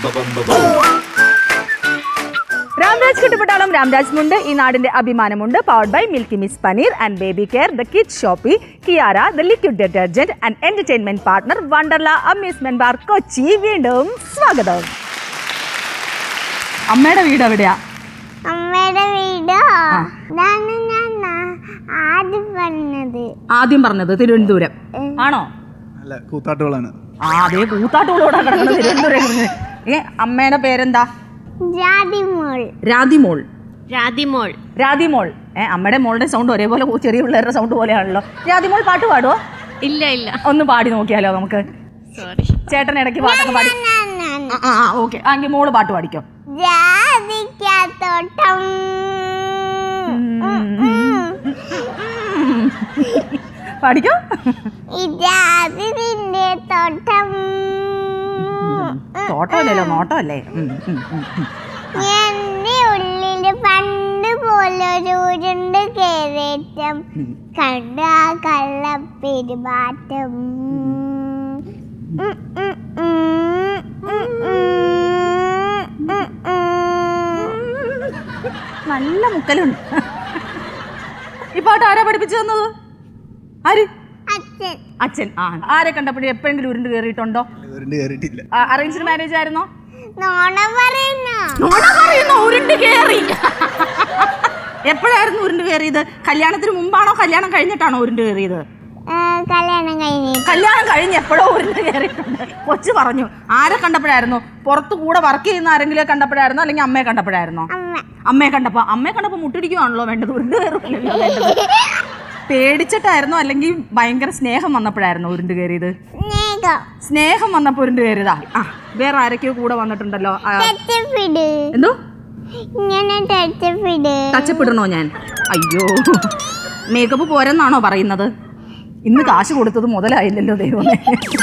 രാംരാജ് കുട്ടിപ്പട്ടാളം രാംരാജ് മുണ്ട് ഈ നാടിന്റെ അഭിമാനമുണ്ട് powered by milky mist paneer and baby care the kid shoppy Kiara the liquid detergent and entertainment partner Wonderla amusement park Kochi വീണ്ടും സ്വാഗതം അമ്മയുടെ വീട് എവിടെയാ അമ്മയുടെ വീടോ ഇതാണ് ഞാൻ ആ- ആദ്യം പറഞ്ഞത് ആദ്യം പറഞ്ഞത് തിരുവനന്തപുരം ആണോ അല്ല കൂത്താട്ടുകളാണ് ആ അതേ കൂത്താട്ടോളോടാ കിടക്കുന്നത് തിരുവനന്തപുരം ഏ അമ്മയുടെ പേരെന്താ ജാതിമോൾ രാധിമോൾ രാധിമോൾ രാധിമോൾ ഏ അമ്മയുടെ മോളുടെ സൗണ്ട് ഒരേപോലെ ഓ, ചെറിയ പിള്ളേരുടെ സൗണ്ട് പോലെയാണല്ലോ രാധിമോൾ പാട്ട് പാടുവോ ഇല്ല ഇല്ല ഒന്ന് പാടി നോക്കിയാലോ നമുക്ക് സോറി ചേട്ടൻ ഇടയ്ക്ക് പാട്ടൊക്കെ പാടി ആ, ആ ആ ഓക്കെ ആങ്കിൽ മോള് പാട്ട് പാടിക്കോ ജാതിക്കാത്തോട്ടം പാടിക്കോ ഇജാതിന്റെ തോട്ടം തോട്ടമല്ലല്ലോ നോട്ടമല്ലേ ഉം, ഉം, ഉം, ഉം. എന്റെ ഉള്ളില് പണ്ട് പോലെ ഒരു ഉരുണ്ട് കേറേറ്റം കണ്ട കള്ളപ്പെരുമാറ്റം ഉം, ഉം, ഉം, ഉം, ഉം, ഉം, ഉം. നല്ല മുക്കലുണ്ട് ഈ പാട്ട് ആരാ പഠിപ്പിച്ചു തന്നത് ആര് അച്ഛൻ അച്ഛൻ ആ ആരെ കണ്ടപ്പോഴും എപ്പോഴെങ്കിലും ഉരുണ്ട് കയറിയിട്ടുണ്ടോ ഉരുണ്ട് കയറിയിട്ടില്ല അറേഞ്ച്ഡ് മാരേജ് ആയിരുന്നോ നോണ പറയുന്ന നുണ പറയുന്നു ഉരുണ്ട് കയറി എപ്പോഴായിരുന്നു ഉരുണ്ട് കയറിയത് കല്യാണത്തിന് മുമ്പാണോ കല്യാണം കഴിഞ്ഞിട്ടാണോ ഉരുണ്ട് കയറിയത് കല്യാണം കഴിഞ്ഞിട്ട് കല്യാണം കഴിഞ്ഞ് എപ്പോഴോ ഉരുണ്ട് കയറിയിട്ടുണ്ട് കൊച്ചു പറഞ്ഞു ആരെ കണ്ടപ്പോഴായിരുന്നു പുറത്ത് കൂടെ വർക്ക് ചെയ്യുന്ന ആരെങ്കിലും കണ്ടപ്പോഴായിരുന്നോ അല്ലെങ്കിൽ അമ്മയെ കണ്ടപ്പോഴായിരുന്നോ അമ്മ അമ്മയെ കണ്ടപ്പോ അമ്മയെ കണ്ടപ്പോ മുട്ടിടിക്കുവാണല്ലോ വേണ്ടത് ഉരുണ്ട് കയറുമല്ലോ വേണ്ടത് പേടിച്ചിട്ടായിരുന്നോ അല്ലെങ്കിൽ ഭയങ്കര സ്നേഹം വന്നപ്പോഴായിരുന്നോ ഉരുണ്ട് കയറിയത് സ്നേഹം സ്നേഹം വന്നപ്പോ ഉരുണ്ട് കയറിയതാ ആ വേറെ ആരൊക്കെയോ കൂടെ വന്നിട്ടുണ്ടല്ലോ ആ, ടച്ചപ്പിട് എന്തോ ഇങ്ങനെ ടച്ചപ്പിട് ടച്ചപ്പിടണോ ഞാൻ അയ്യോ മേക്കപ്പ് പോരെന്നാണോ പറയുന്നത് ഇന്ന് കാശ് കൊടുത്തത് മുതലായില്ലല്ലോ ദൈവമേ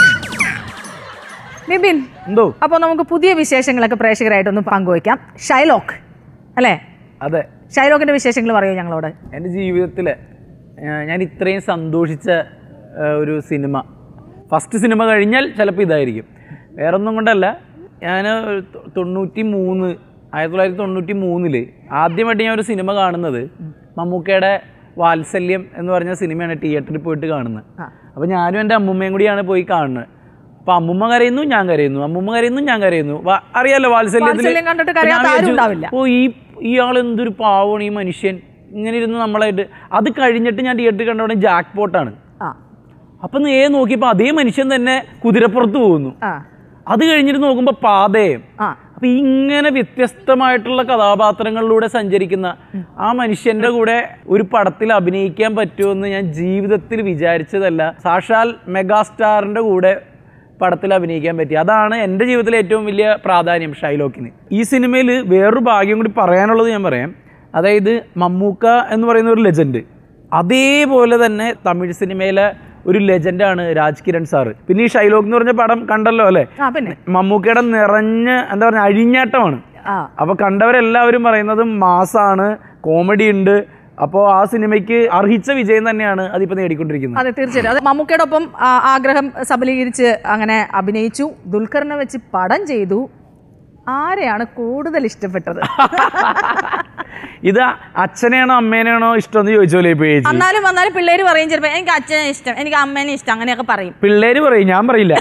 നിബിൻ എന്തോ അപ്പോൾ നമുക്ക് പുതിയ വിശേഷങ്ങളൊക്കെ പ്രേക്ഷകരായിട്ടൊന്ന് പങ്കുവയ്ക്കാം ഷൈലോക്ക് അല്ലേ അതെ ഷൈലോക്കിന്റെ വിശേഷങ്ങൾ പറയൂ ഞങ്ങളോട് എൻ്റെ ജീവിതത്തിൽ ഞാൻ ഇത്രയും സന്തോഷിച്ച ആ, ഒരു സിനിമ ഫസ്റ്റ് സിനിമ കഴിഞ്ഞാൽ ചിലപ്പോൾ ഇതായിരിക്കും വേറൊന്നും കൊണ്ടല്ല ഞാൻ തൊണ്ണൂറ്റി മൂന്ന് ആയിരത്തി തൊള്ളായിരത്തി തൊണ്ണൂറ്റി മൂന്നില് ആദ്യമായിട്ട് ഞാൻ ഒരു സിനിമ കാണുന്നത് മമ്മൂക്കയുടെ വാത്സല്യം എന്ന് പറഞ്ഞ സിനിമയാണ് തിയേറ്ററിൽ പോയിട്ട് കാണുന്നത് അപ്പോൾ ഞാനും എൻ്റെ അമ്മൂമ്മയും കൂടിയാണ് പോയി കാണുന്നത് അപ്പോൾ അമ്മൂമ്മ കരയുന്നു ഞാൻ കരയുന്നു അമ്മൂമ്മ കരയുന്നു ഞാൻ കരയുന്നു വാ- അറിയാലോ വാത്സല്യത്തിൽ വാത്സല്യം കണ്ടിട്ട് അപ്പോൾ ഞാൻ കരയാത്ത ആരും വിചാരിച്ചു, ഉണ്ടാവില്ല. ഓ ഈ ഇയാൾ എന്തൊരു പാവമാണ് ഈ മനുഷ്യൻ ഇങ്ങനെ ഇരുന്ന് നമ്മളായിട്ട് അത് കഴിഞ്ഞിട്ട് ഞാൻ തിയേറ്ററിൽ കണ്ടവിടെ ജാക്ക് പോട്ടാണ് ആ അപ്പം നേ നോക്കിയപ്പോൾ അതേ മനുഷ്യൻ തന്നെ കുതിരപ്പുറത്ത് പോകുന്നു ആ അത് കഴിഞ്ഞിട്ട് നോക്കുമ്പോൾ പാതയം ആ അപ്പൊ ഇങ്ങനെ വ്യത്യസ്തമായിട്ടുള്ള കഥാപാത്രങ്ങളിലൂടെ സഞ്ചരിക്കുന്ന ആ മനുഷ്യന്റെ കൂടെ ഒരു പടത്തിൽ അഭിനയിക്കാൻ പറ്റുമെന്ന് ഞാൻ ജീവിതത്തിൽ വിചാരിച്ചതല്ല സാക്ഷാൽ മെഗാസ്റ്റാറിന്റെ കൂടെ പടത്തിൽ അഭിനയിക്കാൻ പറ്റി അതാണ് എൻ്റെ ജീവിതത്തിലെ ഏറ്റവും വലിയ പ്രാധാന്യം ഷൈലോക്കിന് ഈ സിനിമയിൽ വേറൊരു ഭാഗ്യം കൂടി പറയാനുള്ളത് ഞാൻ പറയാം അതായത് മമ്മൂക്ക എന്ന് പറയുന്ന ഒരു ലെജൻഡ് അതേപോലെ തന്നെ തമിഴ് സിനിമയിലെ ഒരു ലെജൻഡാണ് രാജ് കിരൺ സാറ് പിന്നെ ഈ ഷൈലോക്ക് എന്ന് പറഞ്ഞ പടം കണ്ടല്ലോ അല്ലേ ആ പിന്നെ മമ്മൂക്കയുടെ നിറഞ്ഞ് എന്താ പറയുക അഴിഞ്ഞാട്ടമാണ് ആ അപ്പൊ കണ്ടവരെല്ലാവരും പറയുന്നത് മാസാണ് കോമഡി ഉണ്ട് അപ്പോൾ ആ സിനിമയ്ക്ക് അർഹിച്ച വിജയം തന്നെയാണ് അതിപ്പോ നേടിക്കൊണ്ടിരിക്കുന്നത് അതെ തീർച്ചയായിട്ടും അത് മമ്മൂക്കയുടെ ഒപ്പം ആ, ആഗ്രഹം സബലീകരിച്ച് അങ്ങനെ അഭിനയിച്ചു ദുൽഖറിനെ വെച്ച് പടം ചെയ്തു ആരെയാണ് കൂടുതൽ ഇഷ്ടപ്പെട്ടത് ഇത് അച്ഛനെയാണോ അമ്മേനെയാണോ ഇഷ്ടം എന്ന് ചോദിച്ചോലേ ഇപ്പൊ ചേച്ചി എന്നാലും വന്നാലും പിള്ളേര് പറയും ചിലപ്പോ എനിക്ക് അച്ഛനെ ഇഷ്ടം എനിക്ക് അമ്മേനെ ഇഷ്ടം അങ്ങനെയൊക്കെ പറയും പിള്ളേര് പറയും ഞാൻ പറയില്ല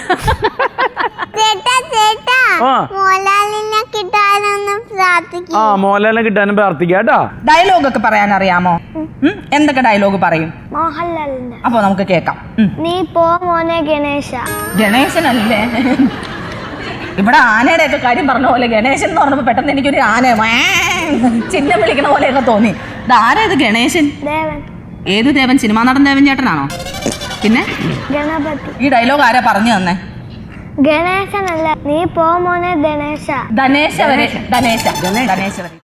ചേട്ടാ ചേട്ടാ ആ മോലാലിനെ കിട്ടാനൊന്ന് പ്രാർത്ഥിക്കും ആ മോഹൻലാലിനെ കിട്ടാനും പ്രാർത്ഥിക്കാം കേട്ടാ ഡയലോഗ് ഒക്കെ പറയാൻ അറിയാമോ ഉം? എന്തൊക്കെ ഡയലോഗ് പറയും മോഹൻലാലിന്റെ അപ്പൊ നമുക്ക് കേൾക്കാം ഉം. നീ പോ മോനെ ഗണേശ ഗണേശനല്ലേ ഇവിടെ ആനയുടെ ഒക്കെ കാര്യം പറഞ്ഞ പോലെ ഗണേശൻ എന്ന് പറഞ്ഞപ്പോ പെട്ടെന്ന് എനിക്കൊരു ആന വേ ചിഹ്നം വിളിക്കണ പോലെയൊക്കെ തോന്നി ഇത് ആരാ ഇത് ഗണേശൻ ദേവൻ ഏത് ദേവൻ സിനിമാ നടൻ ദേവൻ ചേട്ടനാണോ പിന്നെ ഗണപതി ഈ ഡയലോഗ് ആരാ പറഞ്ഞു തന്നെ ഗണേശനല്ല നീ പോ മോനെ ഗണേശ ധനേശ വരെ ധനേശ ധനേശ വരെ